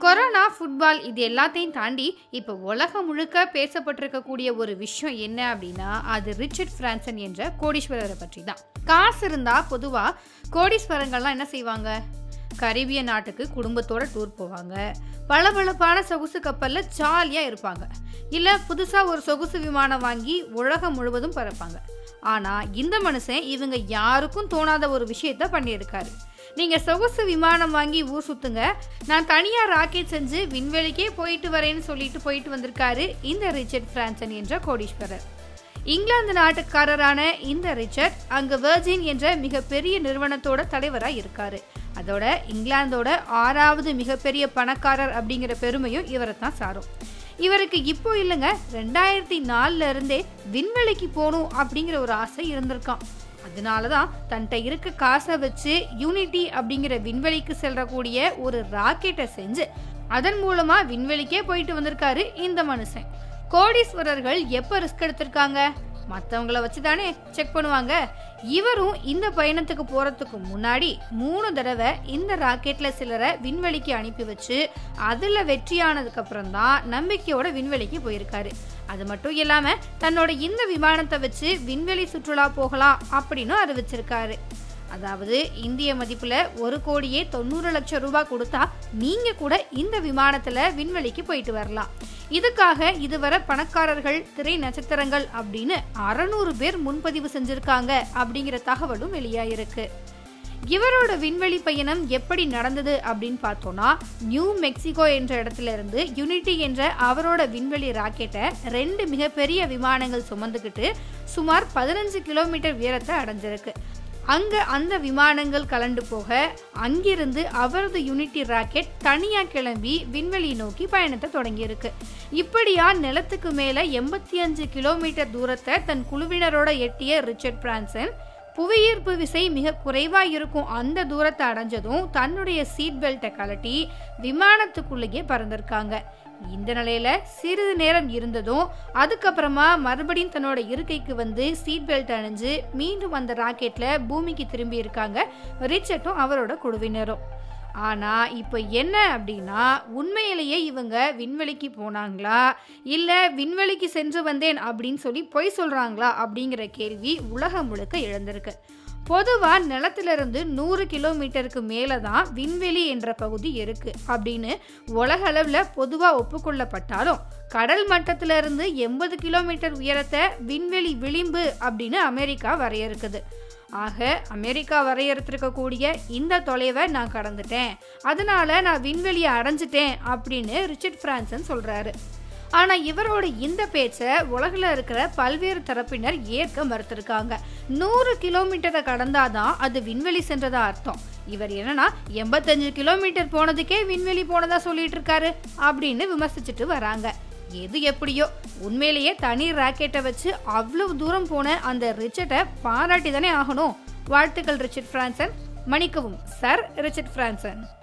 corona football இது எல்லாத்தையும் தாண்டி இப்போ உலகம் முழுக்க பேசப்பட்டிருக்கக்கூடிய ஒரு விஷயம் என்ன அப்படின்னா அது ரிச்சர்ட் பிரான்சன் என்ற கோடீஸ்வரரை பற்றி தான் காசு இருந்தால் பொதுவாக கோடீஸ்வரங்கள்லாம் என்ன செய்வாங்க கரீபிய நாட்டுக்கு குடும்பத்தோட டூர் போவாங்க பளபளப்பான சொகுசு கப்பலில் ஜாலியாக இருப்பாங்க இல்லை புதுசாக ஒரு சொகுசு விமானம் வாங்கி உலகம் முழுவதும் பறப்பாங்க ஆனால் இந்த மனுஷன் இவங்க யாருக்கும் தோணாத ஒரு விஷயத்த பண்ணியிருக்காரு நீங்கள் சொகுசு விமானம் வாங்கி ஊர் சுத்துங்க நான் தனியாக ராக்கெட் செஞ்சு விண்வெளிக்கே போயிட்டு வரேன்னு சொல்லிட்டு போயிட்டு வந்திருக்காரு இந்த ரிச்சர்ட் பிரான்சன் என்ற கோடீஸ்வரர் இங்கிலாந்து நாட்டுக்காரரான இந்த ரிச்சர்ட் அங்கு வெர்ஜின் என்ற மிகப்பெரிய நிறுவனத்தோட தலைவராக இருக்காரு அதோட இங்கிலாந்தோட ஆறாவது மிகப்பெரிய பணக்காரர் அப்படிங்கிற பெருமையும் இவரை தான் சாரும் இவருக்கு இப்போ இல்லைங்க ரெண்டாயிரத்தி நாலுல இருந்தே விண்வெளிக்கு போகணும் அப்படிங்கிற ஒரு ஆசை இருந்திருக்கான் அதனால தான் தன்கிட்ட இருக்க காசை வச்சு யூனிட்டி அப்படிங்கிற விண்வெளிக்கு செல்லக்கூடிய ஒரு ராக்கெட்டை செஞ்சு அதன் மூலமா விண்வெளிக்கே போயிட்டு வந்திருக்காரு இந்த மனுஷன் கோடீஸ்வரர்கள் எப்போ ரிஸ்க் எடுத்திருக்காங்க மற்றவங்கள வச்சு தானே செக் பண்ணுவாங்க இவரும் இந்த பயணத்துக்கு போகிறதுக்கு முன்னாடி மூணு தடவை இந்த ராக்கெட்டில் சிலரை விண்வெளிக்கு அனுப்பி வச்சு அதில் வெற்றியானதுக்கு அப்புறம் தான் நம்பிக்கையோட விண்வெளிக்கு போயிருக்காரு அது மட்டும் இல்லாமல் தன்னோட இந்த விமானத்தை வச்சு விண்வெளி சுற்றுலா போகலாம் அப்படின்னு அறிவிச்சிருக்காரு அதாவது இந்திய மதிப்பில் ஒரு கோடியே தொண்ணூறு லட்சம் ரூபாய் கொடுத்தா நீங்கள் கூட இந்த விமானத்தில் விண்வெளிக்கு போயிட்டு வரலாம் இதுக்காக இதுவரை பணக்காரர்கள் திரை நட்சத்திரங்கள் அப்படின்னு அறநூறு பேர் முன்பதிவு செஞ்சிருக்காங்க அப்படிங்கிற தகவலும் வெளியாயிருக்கு இவரோட விண்வெளி பயணம் எப்படி நடந்தது அப்படின்னு பார்த்தோம்னா நியூ மெக்சிகோ என்ற இடத்துல இருந்து யுனிட்டி என்ற அவரோட விண்வெளி ராக்கெட்டை ரெண்டு மிகப்பெரிய விமானங்கள் சுமந்துக்கிட்டு சுமார் பதினஞ்சு கிலோமீட்டர் உயரத்தை அடைஞ்சிருக்கு அங்க அந்த விமானங்கள் கலண்டு போக அங்கிருந்து அவரது யூனிட்டி ராக்கெட் தனியா கிளம்பி விண்வெளி நோக்கி பயணத்தை தொடங்கியிருக்கு இப்படியா நிலத்துக்கு மேல எண்பத்தி அஞ்சு கிலோமீட்டர் தூரத்தை தன் குழுவினரோட எட்டிய ரிச்சர்ட் பிரான்சன் புவியீர்ப்பு விசை மிக குறைவா இருக்கும் அந்த தூரத்தை அடைஞ்சதும் தன்னுடைய சீட் பெல்ட்டை கலட்டி விமானத்துக்குள்ளேயே பறந்திருக்காங்க இந்த நிலையில சிறிது நேரம் இருந்ததும் அதுக்கப்புறமா மறுபடியும் தன்னோட இருக்கைக்கு வந்து சீட் பெல்ட் அணிஞ்சு மீண்டும் அந்த ராக்கெட்ல பூமிக்கு திரும்பி இருக்காங்க ரிச்சர்ட்டும் அவரோட குழுவினரும் ஆனா இப்போ என்ன அப்படின்னா உண்மையிலேயே இவங்க விண்வெளிக்கு போனாங்களா இல்ல விண்வெளிக்கு சென்று வந்தேன் அப்படின்னு சொல்லி பொய் சொல்றாங்களா அப்படிங்கிற கேள்வி உலகம் முழுக்க எழுந்திருக்கு பொதுவாக நிலத்திலிருந்து நூறு கிலோமீட்டருக்கு மேலே தான் விண்வெளி என்ற பகுதி இருக்கு அப்படின்னு உலக அளவில் பொதுவாக ஒப்புக்கொள்ளப்பட்டாலும் கடல் மட்டத்திலிருந்து எண்பது கிலோமீட்டர் உயரத்தை விண்வெளி விளிம்பு அப்படின்னு அமெரிக்கா வரையறுக்குது ஆக அமெரிக்கா வரையறுத்திருக்கக்கூடிய இந்த தொலைவை நான் கடந்துட்டேன் அதனால நான் விண்வெளியை அடைஞ்சிட்டேன் அப்படின்னு ரிச்சர்ட் பிரான்சன் சொல்றாரு ஆனா இவரோட இந்த பேச்சை உலகில் இருக்கிற பல்வேறு தரப்பினர் ஏற்க மறுத்திருக்காங்க நூறு கிலோமீட்டரை கடந்தாதான் அது விண்வெளி சென்றதா அர்த்தம் இவர் என்னன்னா எண்பத்தஞ்சு கிலோமீட்டர் போனதுக்கே விண்வெளி போனதா சொல்லிட்டு இருக்காரு அப்படின்னு விமர்சிச்சுட்டு வராங்க எது எப்படியோ உண்மையிலேயே தனி ராக்கெட்டை வச்சு அவ்வளவு தூரம் போன அந்த ரிச்சர்ட்டை பாராட்டி தானே ஆகணும் வாழ்த்துக்கள் ரிச்சர்ட் பிரான்சன் மன்னிக்கவும் சர் ரிச்சர்ட் பிரான்சன்